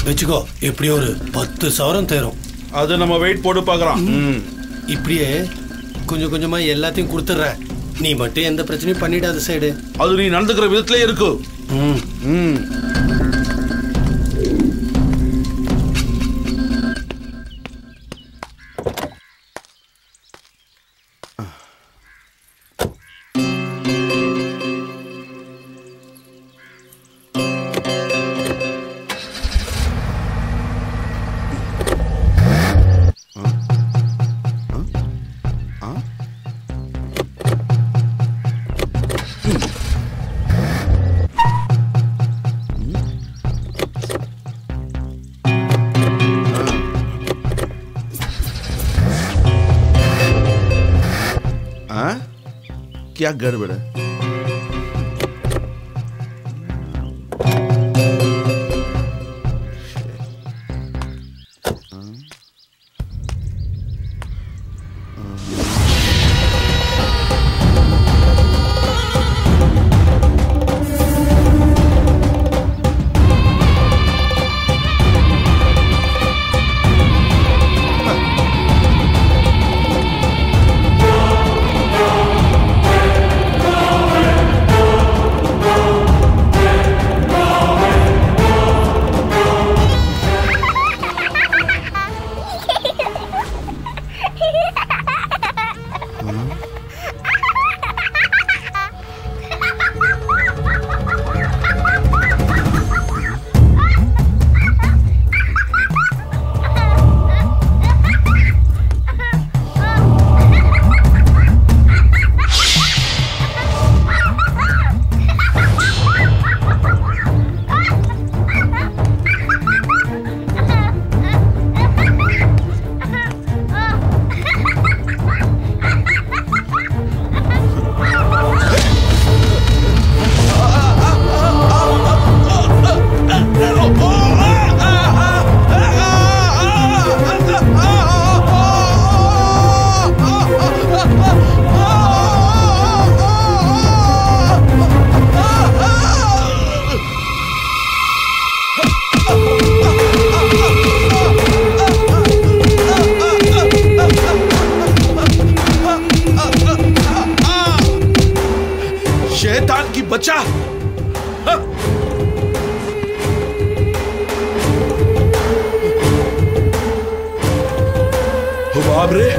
வச்சுக்கோ எப்படியோ ஒரு பத்து சவரம் தேரும் அது நம்ம வெயிட் போட்டு பார்க்கலாம் ம். இப்படியே கொஞ்சம் கொஞ்சமா எல்லாத்தையும் கொடுத்துட்றேன் நீ மட்டும் எந்த பிரச்சனையும் பண்ணிடாத சைடு அது நீ நடந்துக்கிற விதத்திலே இருக்கு ம் ம் हाँ? क्या गड़बड़ है शैतान की बच्चा हाँ। ओ बाप रे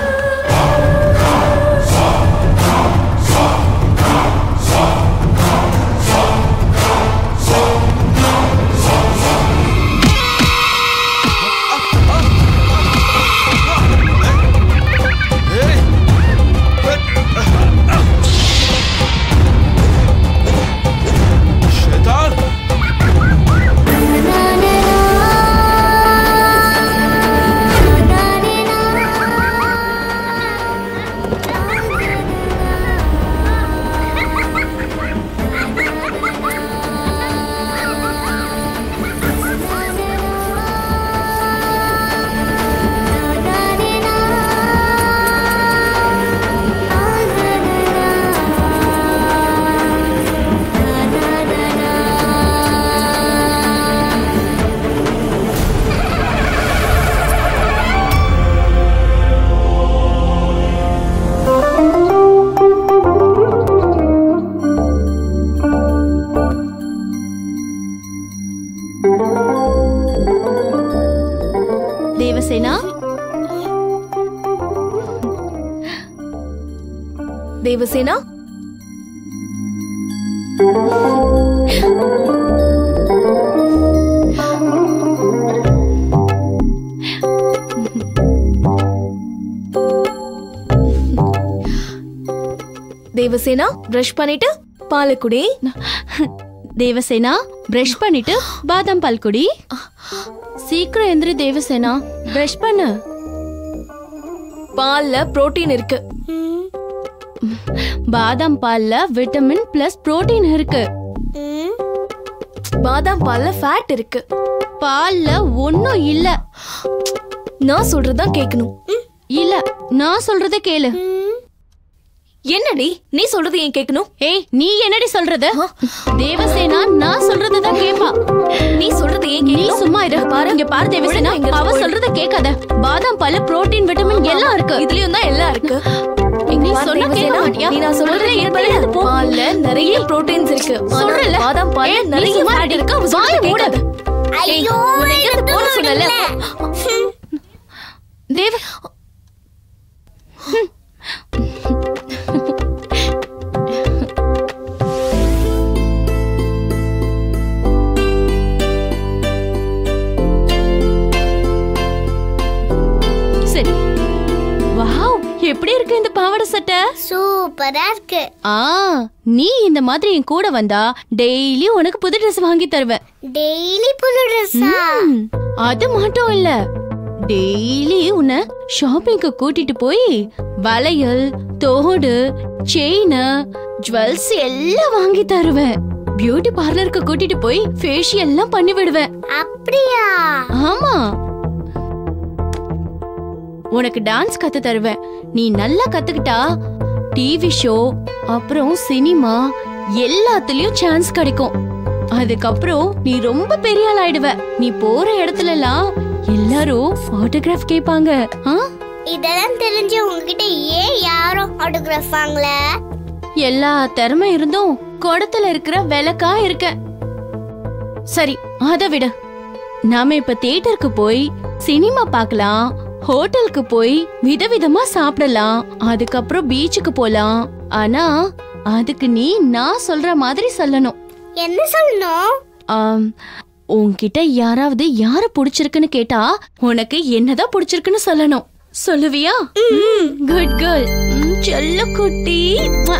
शैतान தேவசேனா தேவசேனா தேவசேனா பிரஷ் பண்ணிட்டு பாலை குடி தேவசேனா பிரஷ் பண்ணிட்டு பாதாம் பால் குடி சீக்கிரம் எந்திரி தேவசேனா பிரஷ் பண்ணு பால்ல புரோட்டீன் இருக்கு பாதாம் பால்ல விட்டமின் பிளஸ் புரோட்டீன் இருக்கு பாதாம் பால்ல ஃபேட் இருக்கு பால்ல ஒன்னும் இல்ல நான் சொல்றதுதான் கேட்கணும் இல்ல நான் சொல்றத கேளு என்னடி நீ சொல்றது ஏன் கேட்கணும் ஏய் நீ என்னடி சொல்றது தேவசேனா நான் சொல்றதுதான் கேப்பா நீ சொல்றது ஏன் நீ கேட்கணும் சும்மா இரு பாரு இங்க பாரு தேவசேனா ஒழுங்கா இங்க அவ இருந்து சொல்றத கேட்காத பாதாம் பால் புரோட்டீன் விட்டமின் எல்லாம் இருக்கு இதுலயும் தான் எல்லாம் இருக்கு நீ பாரு சொன்னா கேட்க தேவசேனா, மாட்டியா நீ நான் சொல்றதை முதல்ல கேட்பல. என் போ. பால்ல நிறைய புரோட்டீன்ஸ் இருக்கு ஆனா சொல்றேன்ல. பாதாம் பால்ல ஏய், நீ நிறைய சும்மா fat இரு. இருக்கு அவ வாயை சொல்றதை மூடாத. கேட்காத ஐயோ உன்னை எங்க எடுத்து போட சொன்னல விடுங்க. தேவ சரி வாவ் எப்படி இருக்கு இந்த பாவாடை சட்டை சூப்பரா இருக்கு ஆ நீ இந்த மாதிரி என் கூட வந்தா டெய்லி உனக்கு புது Dress வாங்கி தருவேன் டெய்லி புது ட்ரெஸ்ஸா ம், அது மட்டும் இல்ல டெய்லி உன்னை ஷாப்பிங்க்கு கூட்டிட்டு போய் வளையல் தோடு செயின் ஜுவல்ஸ் எல்லாம் வாங்கி தருவேன் பியூட்டி பார்லருக்கு கூட்டிட்டு போய் ஃபேஷியல் எல்லாம் பண்ணி விடுவேன் அப்படியா ஆமா உனக்கு டான்ஸ் கத்து தருவேன் நீ நல்லா கத்துக்கிட்டா டிவி ஷோ அப்புறம் சினிமா எல்லாத்துலயும் சான்ஸ் கிடைக்கும் அதுக்கப்புறம் நீ ரொம்ப பெரிய ஆள் ஆயிடுவ நீ போற இடத்துல எல்லாம் எல்லாரும் ஆட்டோகிராஃப் கேட்பாங்க ஆ? இதெல்லாம் தெரிஞ்சு உங்ககிட்ட ஏன் யாரும் ஆட்டோகிராஃப் வாங்கல எல்லா திறமை இருந்தும் குடத்துல இருக்கிற விளக்கா இருக்க சரி அத விடு நாம இப்ப தியேட்டருக்கு போய் சினிமா பார்க்கலாம் ஹோட்டலுக்கு போய் விதவிதமா சாப்பிடலாம் அதுக்கப்புறம் பீச்சுக்கு போலாம் ஆனா அதுக்கு நீ நான் சொல்ற மாதிரி சொல்லணும் என்ன சொல்லணும் ஆம், உன்கிட்ட யாராவது யார பிடிச்சிருக்குன்னு கேட்டா உனக்கு என்னதான் பிடிச்சிருக்குன்னு சொல்லணும் சொல்லுவியா குட் கேர்ள் செல்ல குட்டி ம்வா,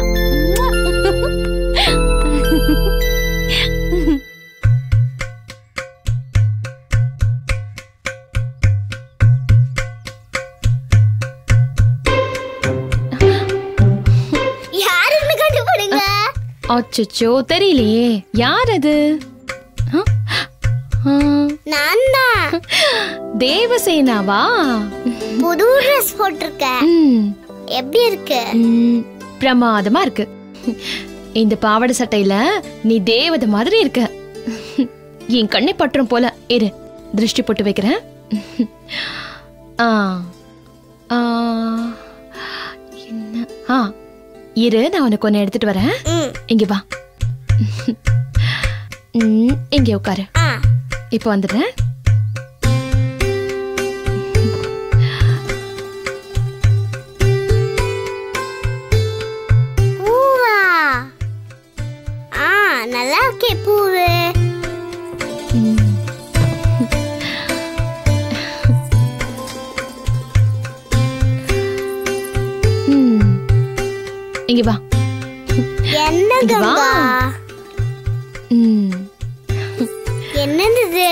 ம்வா. யாருன்னு கண்டுபிடுங்க அச்சோ தெரியலையே யார் அது ஆ? ஆ, நான் தான் தேவசேனாவா புது ட்ரெஸ் போட்டிருக்கேன் ம், எப்படி இருக்கு ம், பிரமாதமா இருக்கு இந்த பாவாடை சட்டையில நீ தேவதை மாதிரி இருக்க என் கண்ணை பற்றும் போல இரு திருஷ்டி போட்டு வைக்கிறேன் ஆ ஆ, என்ன ஆ இரு நான் உனக்கு ஒன்று எடுத்துட்டு வரேன் ம் இங்க வா ம், இங்க உட்காரு ஆ இப்போ வந்துடுறேன் பூவா ஆ நல்லா இருக்கே பூவு ம். இங்க வா என்ன இங்க வா. கங்கா ம். என்னது இது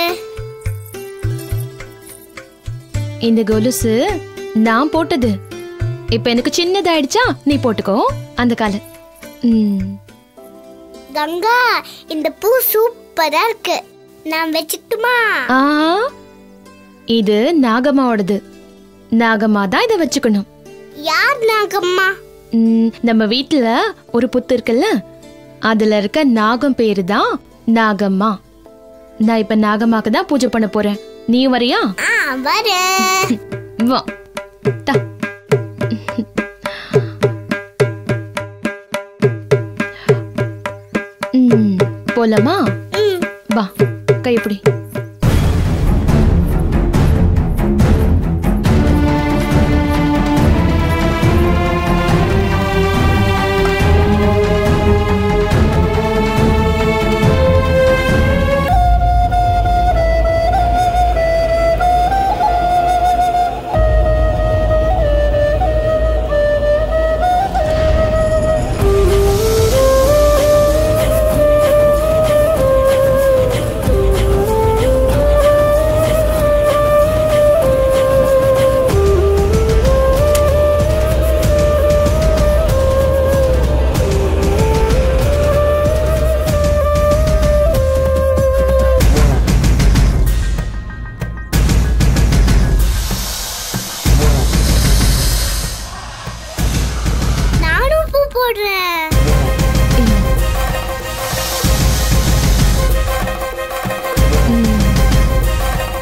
இந்த கொலுசு நான் போட்டது இப்ப எனக்கு சின்னதாயிடுச்சா நீ போட்டுக்கோ அந்த கால ம். கங்கா இந்த பூ சூப்பரா இருக்கு நான் வச்சுட்டுமா ஆ இது நாகம்மாவோடது நாகம்மா தான் இதை வச்சுக்கணும் யார் நாகம்மா ம், நம்ம வீட்ல ஒரு புத்து இருக்குல்ல அதுல இருக்க நாகம் பேரு தான் நாகம்மா நான் இப்ப நாகம்மாக்கு தான் பூஜை பண்ண போறேன் நீ வரியா ஆ வரேன் வா தா ம், போலாமா ம் வா கைப்பிடி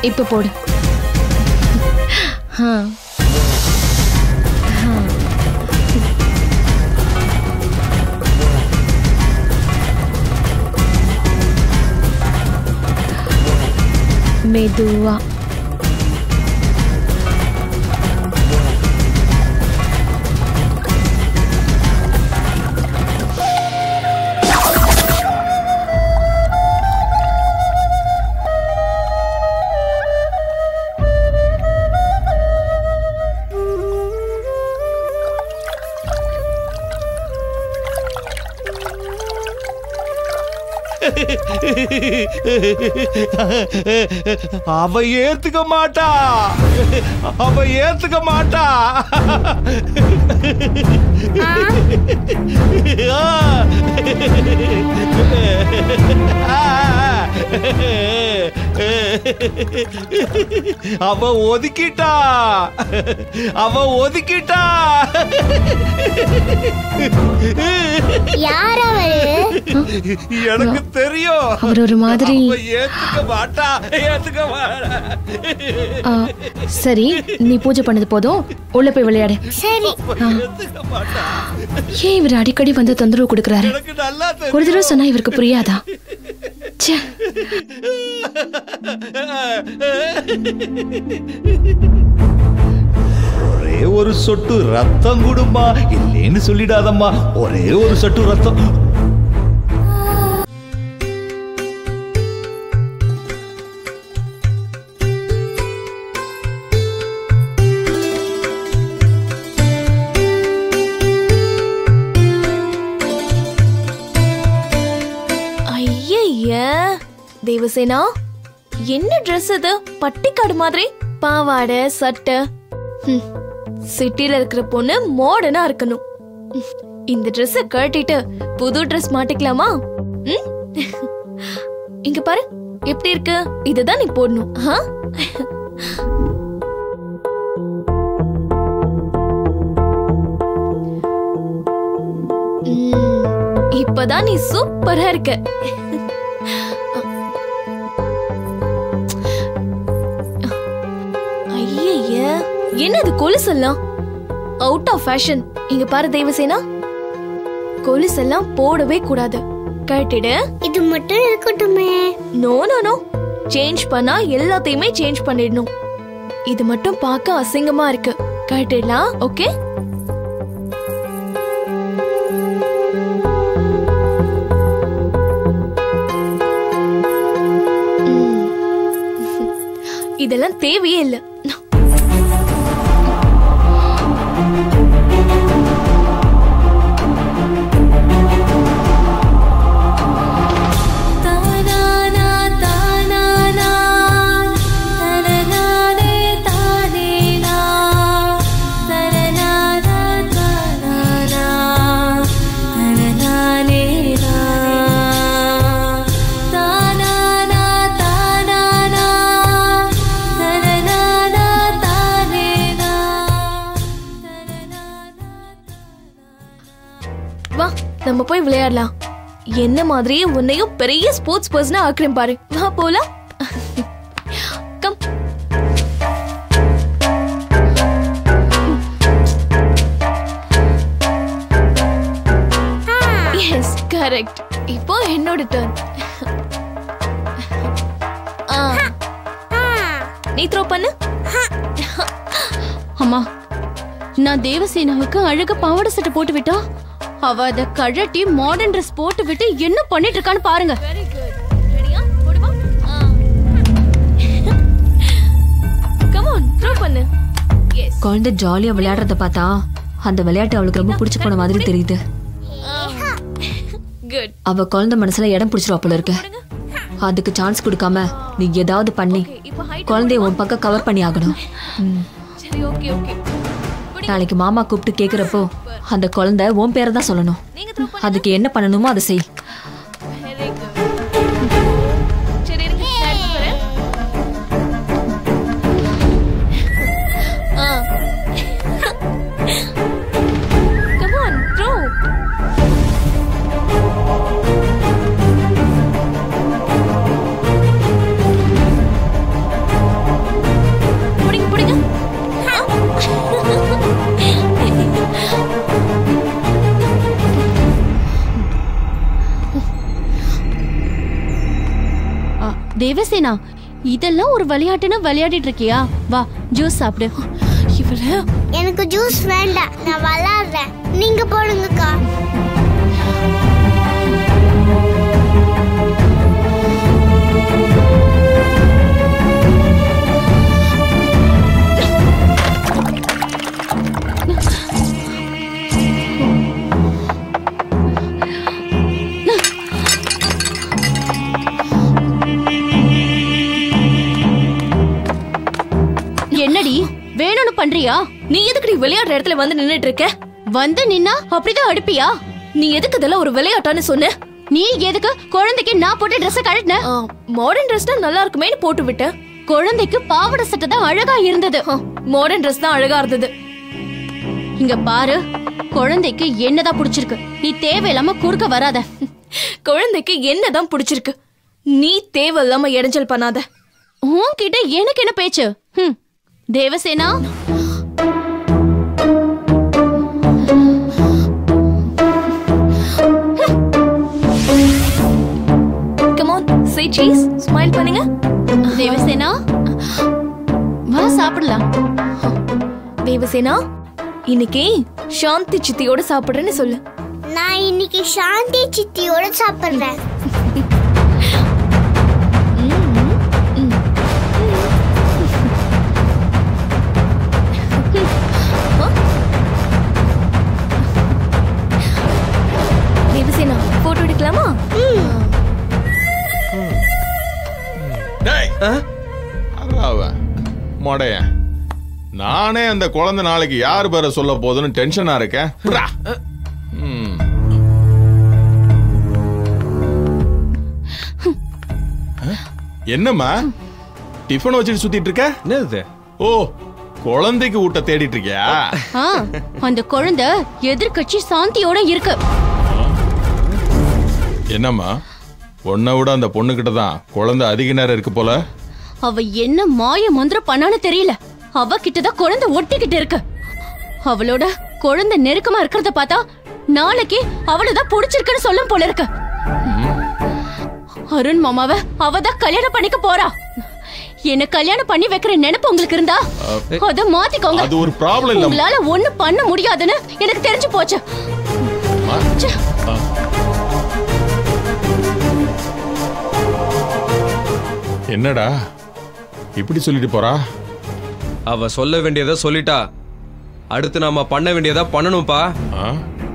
இப்ப போடு ஆ. ஆ. மெதுவா அவ ஏத்துக்க மாட்டா அவ ஏத்துக்க மாட்டா அவ ஒதுக்கிட்டா அவ ஒதுக்கிட்டா யார் அவரு எனக்கு தெரியும் அவர் ஒரு மாதிரி அவ ஏத்துக்க மாட்டா ஏத்துக்க மாட்டா ஆ, சரி நீ பூஜை பண்ணது போதும் உள்ள போய் விளையாடு சரி ஏத்துக்க மாட்டா ஏன் இவர் அடிக்கடி வந்து தொந்தரவு கொடுக்கறாரு எனக்கு நல்லா தெரியும் ஒரு தடவை சொன்னா இவருக்கு புரியாதா ச்சே ஒரே ஒரு சொட்டு ரத்தம் குடுமா இல்லேன்னு சொல்லிடாதம்மா ஒரே ஒரு சொட்டு ரத்தம் ஐய தேவசேனா என்ன Dress இது பட்டிக்காடு மாதிரி பாவாடை சட்டை ஹம், சிட்டில இருக்கிற பொண்ணு மாடர்னா இருக்கணும் ஹம், இந்த Dress கழட்டிட்டு புது Dress மாட்டிக்கலாமா ம்? இங்க பாரு எப்படி இருக்கு இதுதான் நீ போடணும் ஆ? ம், இப்பதான் நீ சூப்பரா இருக்க ஐயய்ய என்ன இது கொலுசெல்லாம் அவுட் ஆஃப் ஃபேஷன் இங்க பாரு தேவசேனா கொலுசெல்லாம் போடவே கூடாது கட்டிடு இது மட்டும் இருக்கட்டுமே நோ நோ நோ சேஞ்ச் பண்ணா எல்லாத்தையுமே சேஞ்ச் பண்ணிடணும் இது மட்டும் பார்க்க அசிங்கமா இருக்கு கட்டிடலாம் ஓகே இதெல்லாம் தேவையே இல்லை வா நம்ம போய் விளையாடலாம் என்ன மாதிரியே உன்னையும் பெரிய ஸ்போர்ட்ஸ் பர்சனா ஆக்குறேன் பாரு வா போலாம் கம் எஸ் கரெக்ட் இப்போ என்னோட டர்ன் நீ த்ரோ பண்ணு அம்மா நான் தேவசேனாவுக்கு அழகா பாவாடை சட்டை போட்டு விட்டா அவ அத கழட்டி மாடர்ன் ட்ரெஸ் போட்டு விட்டு என்ன பண்ணிட்டு இருக்கான்னு பாருங்க வெரி குட் ரெடியா போடுவா கம் ஆன் த்ரோ பண்ணு எஸ் குழந்தை ஜாலியா விளையாடுறத பார்த்தா அந்த விளையாட்டு அவளுக்கு ரொம்ப பிடிச்சு போன மாதிரி தெரியுது குட் அவ குழந்தை மனசுல இடம் பிடிச்சிருவா போல இருக்கு அதுக்கு சான்ஸ் கொடுக்காம நீ ஏதாவது பண்ணி இப்போ ஹைட் குழந்தைய உன் பக்கம் கவர் பண்ணி ஆகணும் ம். சரி ஓகே ஓகே நாளைக்கு மாமா கூப்பிட்டு கேக்குறப்போ அந்த குழந்தை உன் பேரை தான் சொல்லணும் நீங்க த்ரோ அதுக்கு என்ன பண்ணணுமோ அதை செய் வெரி குட் சரி இருங்க நான் எடுத்து வரேன் ஆ கம் ஆன் த்ரோ தேவசேனா இதெல்லாம் ஒரு விளையாட்டுன்னு விளையாடிட்டு இருக்கியா வா ஜூஸ் சாப்பிடு இவர எனக்கு ஜூஸ் வேண்டாம் நான் விளாடுறேன் நீங்க போடுங்கக்கா என்னடி வேணும்னு பண்றியா நீ எதுக்கு விளையாடுற இடத்துல வந்து நின்னுட்டு இருக்க வந்து நின்னா அப்படிதான் அடுப்பியா நீ எதுக்கு இதெல்லாம் ஒரு விளையாட்டான்னு சொன்ன நீ எதுக்கு குழந்தைக்கு நான் போட்ட ட்ரெஸ் கழட்டின மாடர்ன் ட்ரெஸ் தான் நல்லா இருக்குமேன்னு போட்டு விட்டேன் குழந்தைக்கு பாவாடை சட்டை தான் அழகா இருந்தது மாடர்ன் ட்ரெஸ் தான் அழகா இருந்தது இங்க பாரு குழந்தைக்கு என்னதான் பிடிச்சிருக்கு நீ தேவையில்லாம குறுக்க வராத குழந்தைக்கு என்னதான் பிடிச்சிருக்கு நீ தேவையில்லாம இடைஞ்சல் பண்ணாத உன்கிட்ட எனக்கு என்ன பேச்சு ஹம். Devasena come on say cheese smile பண்ணுங்க தேவசேனா வா சாப்பிடலாம் தேவசேனா இன்னைக்கு சாந்தி சித்தியோட சாப்பிடுறேன்னு சொல்லு நான் இன்னைக்கு சாந்தி சித்தியோட சாப்பிடுறேன் தேவசேனா போட்டோ எடுக்கலாமா டேய் அதான் அவன் மொடையன் நானே அந்த குழந்தை நாளைக்கு யார் பேரை சொல்ல போகுதுன்னு டென்ஷனா இருக்கேன் விட்றா. ம். அஹ், என்னம்மா டிஃபன் வச்சுட்டு சுத்திட்டு இருக்க என்னது ஓ குழந்தைக்கு ஊட்ட தேடிட்டு இருக்கியா ஆ, அந்த குழந்தை எதிர்க்கட்சி சாந்தியோட இருக்கு என்னம்மா உன்னை விட அந்த பொண்ணுகிட்ட தான் குழந்தை அதிக நேரம் இருக்கு போல அவ என்ன மாய மந்திரம் பண்ணான்னு தெரியல அவ கிட்டதான் குழந்தை ஒட்டிக்கிட்டு இருக்கு அவளோட குழந்தை நெருக்கமா இருக்கிறத பார்த்தா நாளைக்கு அவளதான் புடிச்சிருக்குன்னு சொல்லும் போல இருக்கு அருண் மாமாவ அவதான் கல்யாணம் பண்ணிக்க போறா என்ன கல்யாணம் பண்ணி வைக்கிற நினைப்பு உங்களுக்கு இருந்தா அத மாத்திக்கோங்க அது ஒரு ப்ராப்ளம் இல்ல உங்களால ஒண்ணு பண்ண முடியாதுன்னு எனக்கு தெரிஞ்சு போச்சு ச்சே. என்னடா இப்படி சொல்லிட்டு போறா அவ சொல்ல வேண்டியதை சொல்லிட்டா அடுத்து நாம பண்ண வேண்டியதா பண்ணணும்ப்பா ஆ?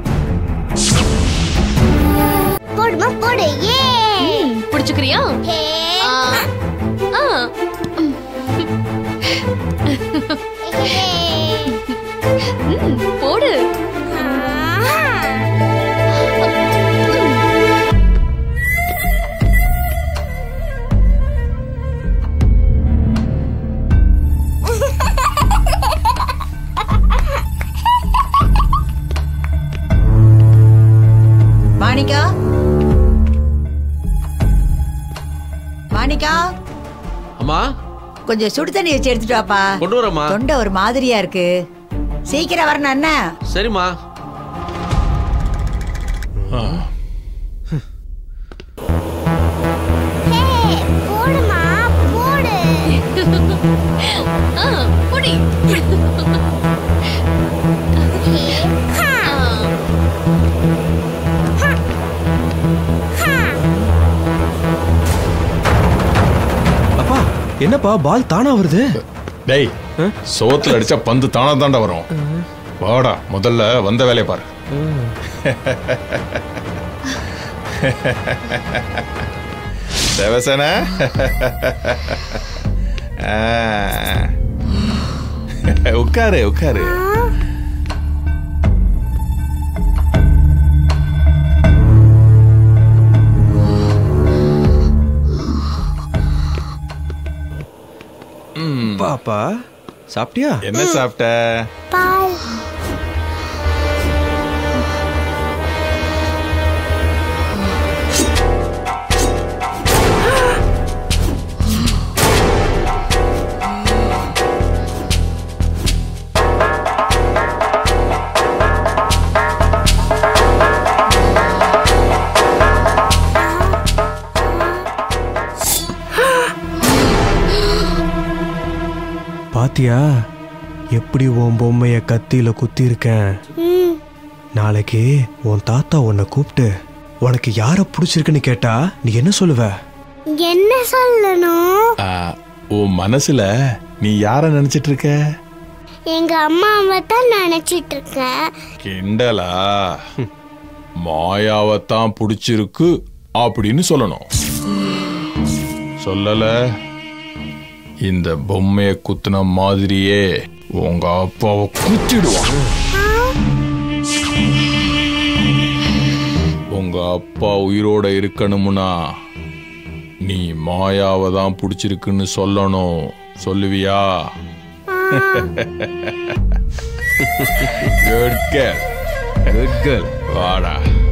போடுமா போடு ஏ பிடிச்சுக்கிறியா ஹே ஆ, ஹே. ம், போடு ஆஹா. மாணிக்கா மாணிக்கா அம்மா கொஞ்சம் சுடு தண்ணி வச்சு எடுத்துட்டு வாப்பா கொண்டு வரேம்மா தொண்டை ஒரு மாதிரியா இருக்கு சீக்கிரம் வரணும் அண்ணா சரிம்மா ஆ. ஹே, போடுமா போடு ஆ, புடி ஹா. ஹா. ஹா. அப்பா என்னப்பா பால் தானா வருது டேய் சோத்துல அடிச்சா பந்து தானா தாண்டா வரும் வாடா முதல்ல வந்த வேலையை பாரு தேவசேன உட்காரு உட்காரு பாப்பா சாப்பிட்டியா என்ன சாப்பிட்ட பால் பாத்தியா எப்படி உன் பொம்மைய கத்தியில குத்தி இருக்கேன் ம் நாளைக்கு உன் தாத்தா உன்னை கூப்பிட்டு உனக்கு யார பிடிச்சிருக்குன்னு கேட்டா நீ என்ன சொல்லுவ என்ன சொல்லணும் ஆ, உன் மனசுல நீ யார நினைச்சிட்டு இருக்க எங்க அம்மாவை தான் நினைச்சிட்டு இருக்கேன் கிண்டலா மாயாவைத்தான் பிடிச்சிருக்கு அப்படின்னு சொல்லணும் சொல்லல இந்த பொம்மைய குத்துன மாதிரியே உங்க அப்பாவை குத்திடுவான் உங்க அப்பா உயிரோட இருக்கணும்னா நீ மாயாவை தான் பிடிச்சிருக்குன்னு சொல்லணும் சொல்லுவியா குட் கேர்ள் குட் கேர்ள் வாடா